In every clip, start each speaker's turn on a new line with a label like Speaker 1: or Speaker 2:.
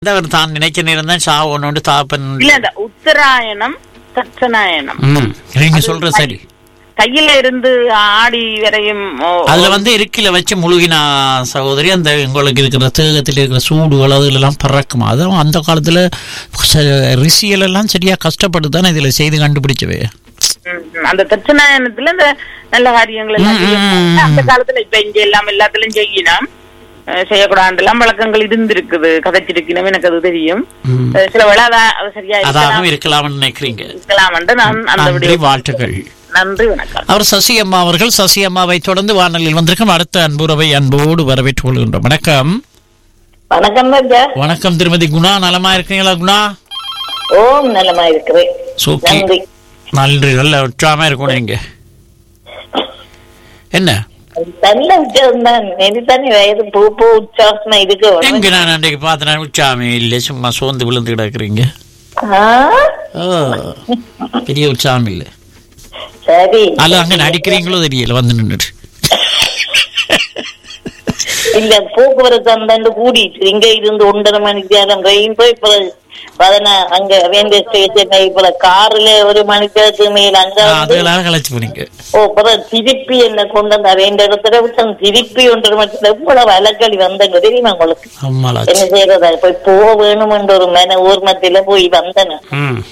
Speaker 1: அவர் தான் நினைச்ச நேரம் தான் சாவணும்னு தாப்பன்
Speaker 2: இல்ல இந்த உத்தராயணம் தட்சநாயனம்
Speaker 1: ம், நீங்க சொல்ற சரி
Speaker 2: கையில இருந்து ஆடி வரையும் ஓ,
Speaker 1: அதுல வந்து இருக்கில வச்சு முழுகினா சகோதரி அந்த உங்களுக்கு இருக்கிற தேகத்தில் இருக்கிற சூடுகள் அதுல எல்லாம் பறக்கும் அதுவும் அந்த காலத்துல ச- ரிஷிகள் எல்லாம் சரியா கஷ்டப்பட்டு தானே இதுல செய்து கண்டுபிடிச்சவே
Speaker 2: ம், ம். அந்த தட்சநாயனத்துல இந்த நல்ல காரியங்கள் எல்லாம்
Speaker 1: ம், ம்,
Speaker 2: செய்யணும்.
Speaker 1: ம்.
Speaker 2: அந்த காலத்துல இப்ப இங்க எல்லாம் எல்லாத்துலயும் செய்யணும் அஹ், செய்யக்கூடாதுலாம் வழக்கங்கள் இருந்திருக்குது கதைச்சிருக்கணும் எனக்கு அது தெரியும்
Speaker 1: ம்.
Speaker 2: அஹ், சில வேளை அதான் அது சரியா
Speaker 1: அதாகவும்
Speaker 2: இருக்கலாம்
Speaker 1: இருக்கலாம்னு நினைக்கிறீங்க
Speaker 2: இருக்கலாம் என்று நான் அந்த
Speaker 1: நன்றி
Speaker 2: விடிய
Speaker 1: வாழ்த்துக்கள்
Speaker 2: நன்றி வணக்கம்
Speaker 1: அவர் சசி அம்மா அவர்கள் சசி அம்மாவை தொடர்ந்து வானொலியில் வந்திருக்கும் அடுத்த அன்புறவை அன்போடு வரவேற்றுக் கொள்கின்றோம் வணக்கம்
Speaker 3: வணக்கம் ராஜா
Speaker 1: வணக்கம் திருமதி குணா நலமா இருக்கீங்களா குணா
Speaker 3: ஓம் நலமா இருக்கிறேன்
Speaker 1: சோக்கி
Speaker 3: நன்றி
Speaker 1: நன்றி நல்ல உற்சாகமா இருக்கும் நீங்க என்ன
Speaker 3: நல்ல உற்சாகம் தான் நெறித்தானே வயது பூ பூ உற்சாகமா இருக்கு
Speaker 1: எங்க நான் அன்றைக்கு பார்த்தேன் உற்சாகமே இல்லை சும்மா சோர்ந்து விழுந்து கிடக்குறீங்க
Speaker 3: ஆ,
Speaker 1: ஓ, பெரிய உற்சாகம் இல்லை
Speaker 3: சரி
Speaker 1: அல்ல அங்க நடிக்கிறீங்களோ தெரியல வந்து நின்றுட்டு
Speaker 3: இல்ல போக்குவரத்து அந்த கூடிட்டு இங்க இருந்து ஒன்றரை மணிக்கு நேரம் ட்ரெயின் போய் இப்ப பதினா அங்க வேண்டிய ஸ்டேஷன் இப்ப கார்ல ஒரு மணிக்கு மேல அங்க
Speaker 1: ஆ,
Speaker 3: வந்து
Speaker 1: அதெல்லாம் கலைச்சு போனீங்க
Speaker 3: ஓ அப்புறம் திருப்பி என்ன கொண்டு வந்த வேண்டிய இடத்துல விட்டு திருப்பி ஒன்றரை மணி எவ்வளவு அலக்கழி வந்தங்க தெரியுமா உங்களுக்கு
Speaker 1: அம்மாளாச்சு
Speaker 3: என்ன செய்யறதா போய் போக வேணுமென்ற ஒரு மன ஊர்மத்தில போய் வந்தன
Speaker 1: ம்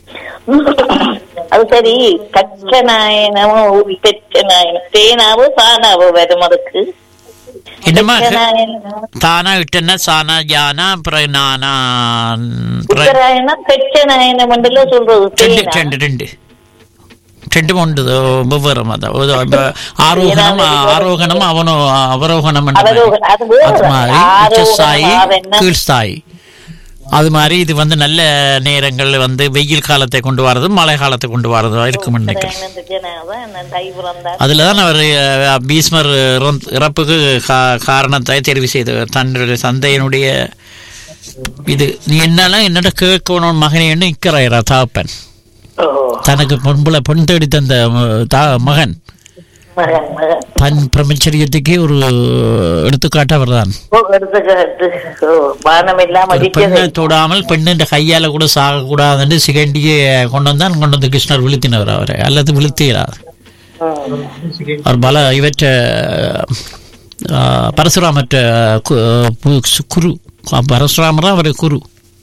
Speaker 3: அது சரி கச்சநாயனமோ பெச்சநாயனம் தேனாவோ சானாவோ வரும் அதுக்கு
Speaker 1: என்னமா
Speaker 3: பெச்சநாயனம்
Speaker 1: தானா இட்டன சானா ஜானா அப்புறம் நானா அப்புறம்
Speaker 3: உத்தராயணம் பெச்சநாயனம் என்றுல சொல்றது
Speaker 1: ரெண்டு
Speaker 3: தேனா
Speaker 1: ரெண்டு ரெண்டு ரெண்டும் உண்டு வெவ்வேறு மதம் ஒரு இப்ப ஆரோகணம் ஆரோகணம் அவனோ அவரோகணம்
Speaker 3: அவரோகணம், அது வேற.
Speaker 1: அது மாதிரி
Speaker 3: ஆரோகணம்,
Speaker 1: உச்சஸ்தாயி
Speaker 3: ஆவெண்ணம்.
Speaker 1: கீழ்ஸ்தாயி அது மாதிரி இது வந்து நல்ல நேரங்கள் வந்து வெயில் காலத்தை கொண்டு வரது மழை காலத்தை கொண்டு வரதோ இருக்கும் நினைக்கிறேன்
Speaker 3: உத்தராயணம் பெச்சநாயனம் நான் தை பிறந்தார்
Speaker 1: அதுல தான் அவர் அஹ், பீஸ்மர் இறந்- இறப்புக்கு கா- காரணத்தை தெரிவு செய்தவர் தன்னுடைய சந்தையினுடைய இது நீ என்னாலும் என்னோட கேட்கணும் மகனேன்னு இக்கிறாரா தாப்பன்
Speaker 3: ஓ
Speaker 1: தனக்கு பொன்புல பொன் தேடி தந்த அஹ், தா- மகன்
Speaker 3: மகன் மகன்
Speaker 1: பன் பிரம்மச்சரியத்துக்கே ஒரு எடுத்துக்காட்டு அவர்தான்
Speaker 3: ஓ, எடுத்துக்காட்டு. ஓ, வானம் இல்லாம
Speaker 1: ஒரு பெண்ணை
Speaker 3: அடிக்கிறது
Speaker 1: தொடாமல் பெண்ணின் கையால கூட சாகக்கூடாதுன்னு சிகண்டியை கொண்டு வந்தான் கொண்டு வந்து கிருஷ்ணர் விழுத்தினவர் அவரை அல்லது விழுத்தினார்
Speaker 3: ம்.
Speaker 1: அவர் பல இவற்ற அஹ், பரசுராமற்ற கு- கு- குரு பரசுராமரா அவர் குரு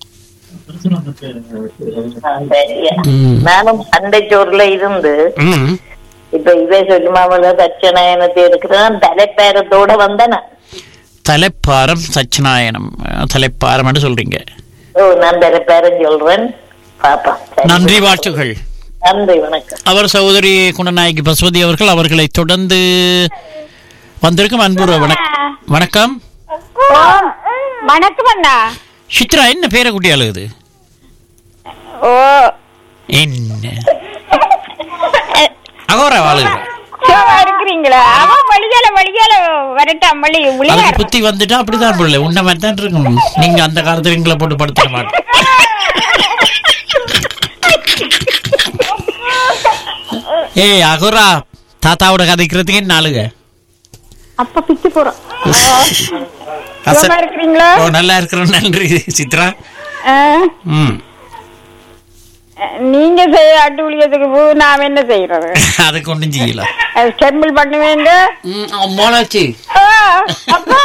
Speaker 3: ஆ, சரியா.
Speaker 1: ம்.
Speaker 3: நானும் சண்டை சோறுல இருந்து
Speaker 1: ம்.
Speaker 3: இப்ப இவே சொல்லுமாவில தட்சநாயனத்தை இருக்கிறான் தலைப்பேரத்தோட வந்தன
Speaker 1: தலைப்பாரம் சச்சினாயனம் அஹ், தலைப்பாரம் சொல்றீங்க
Speaker 3: ஓ நான் தலைப்பேரன் சொல்றேன் பாப்பா சரி.
Speaker 1: நன்றி வாழ்த்துகள்
Speaker 3: நன்றி வணக்கம்
Speaker 1: அவர் சகோதரி குணநாயகி பசுவதி அவர்கள் அவர்களை தொடர்ந்து வந்திருக்கும் அன்புற வணக்கம் வணக்கம்
Speaker 4: வணக்கம் அண்ணா
Speaker 1: சித்ரா என்ன பேர குட்டி அழுகுது
Speaker 4: ஓ
Speaker 1: என்ன அகோரா அழுகுது
Speaker 4: சும்மா இருக்கிறீங்களா அவன் வழியால வழியால வரட்டான் வழி
Speaker 1: அதுக்கு
Speaker 4: விளையாடு
Speaker 1: புத்தி வந்துட்டா அப்படிதான் பிள்ளை உன்ன மாதிரி தான் இருக்கும் நீங்க அந்த காலத்துல எங்களை போட்டு படுத்த மாட்டோம் ஏய் அகோரா தாத்தாவோட கதைக்கிறதுக்கு என்ன ஆளுங்க
Speaker 4: அப்ப பிச்சு போறோம்
Speaker 1: அச-
Speaker 4: சும்மா இருக்கிறீங்களா
Speaker 1: ஓ நல்லா இருக்கிறோம் நன்றி சித்ரா
Speaker 4: ஆ,
Speaker 1: ம்
Speaker 4: நீங்க செய்ய அட்டுழியத்துக்கு போ நான் என்ன செய்யறது
Speaker 1: அதுக்கு ஒன்றும் செய்யல
Speaker 4: அது செம்மல் பண்ணுவேங்க
Speaker 1: மோனாச்சி
Speaker 4: ஆ, அப்பா.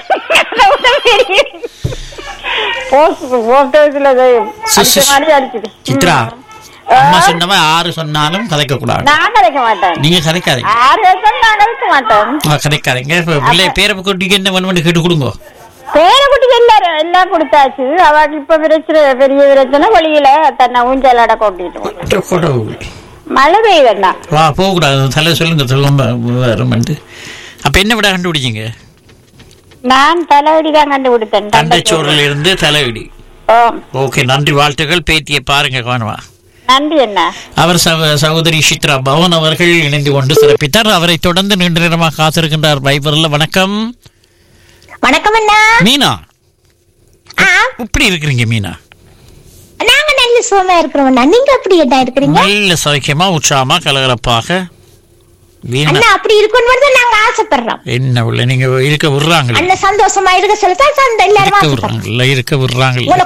Speaker 4: போஸ்ட் போஸ்ட் ஆஃபீஸ்ல
Speaker 1: சி- சி-
Speaker 4: மாதிரி அடிக்குது
Speaker 1: சித்ரா அம்மா சொன்னவன் ஆறு சொன்னாலும் கதைக்க கூடாது
Speaker 4: நான் கிடைக்க மாட்டேன்
Speaker 1: நீங்க கதைக்காதீங்க
Speaker 4: ஆறு வருஷம் நான் கிடைக்க மாட்டேன்
Speaker 1: ஆ, கதைக்காதீங்க இப்ப பிள்ளை பேர குட்டிக்கு என்ன வேணும்னு கேட்டு கொடுங்க
Speaker 4: பேரக்குட்டிக்கு எல்லாரும் எல்லாம் கொடுத்தாச்சு அவளுக்கு இப்ப பிரச்சனை பெரிய பிரச்சனை வழியில தன்னை ஊஞ்சலாட கொட்டிட்டு மழை பெய்யுதுண்ணா
Speaker 1: வா போகக்கூடாது தலை சொல்லுங்க சொல்லுங்க வருமெண்டு அப்ப என்ன விட கண்டுபிடிச்சிங்க
Speaker 4: நான் தலைவடி தான் கண்டுபிடித்தேன்
Speaker 1: தண்டைச்சோறுல இருந்து தலையிடி
Speaker 4: ஓ
Speaker 1: ஓகே நன்றி வாழ்த்துக்கள் பேத்தியை பாருங்க காணுவா
Speaker 4: நன்றி என்ன
Speaker 1: அவர் சகோ- சகோதரி சித்ரா பவன் அவர்கள் இணைந்து கொண்டு சிறப்பித்தார் அவரை தொடர்ந்து நீண்ட நேரமாக காத்திருக்கின்றார் பைபர்ல வணக்கம்
Speaker 5: வணக்கம் அண்ணா
Speaker 1: மீனா
Speaker 5: ஆ,
Speaker 1: எப்படி இருக்கிறீங்க மீனா
Speaker 5: நாங்க நல்ல சுகமா இருக்கிறோம் அண்ணா நீங்க எப்படி என்ன இருக்கிறீங்க
Speaker 1: நல்ல சௌக்கியமா உற்சாகமா கலகலப்பாக வீணா
Speaker 5: அண்ணா அப்படி இருக்கணும் தான் நாங்க ஆசைப்படுறோம்
Speaker 1: என்ன உள்ள நீங்க இருக்க விடுறாங்களே
Speaker 5: அண்ணன் சந்தோஷமா இருக்க சொல்லத்தான் சந்த எல்லாரும்
Speaker 1: இருக்க
Speaker 5: ஆசைப்படுறோம்
Speaker 1: விடுறாங்கல்ல இருக்க விடுறாங்கல்ல
Speaker 5: உங்களை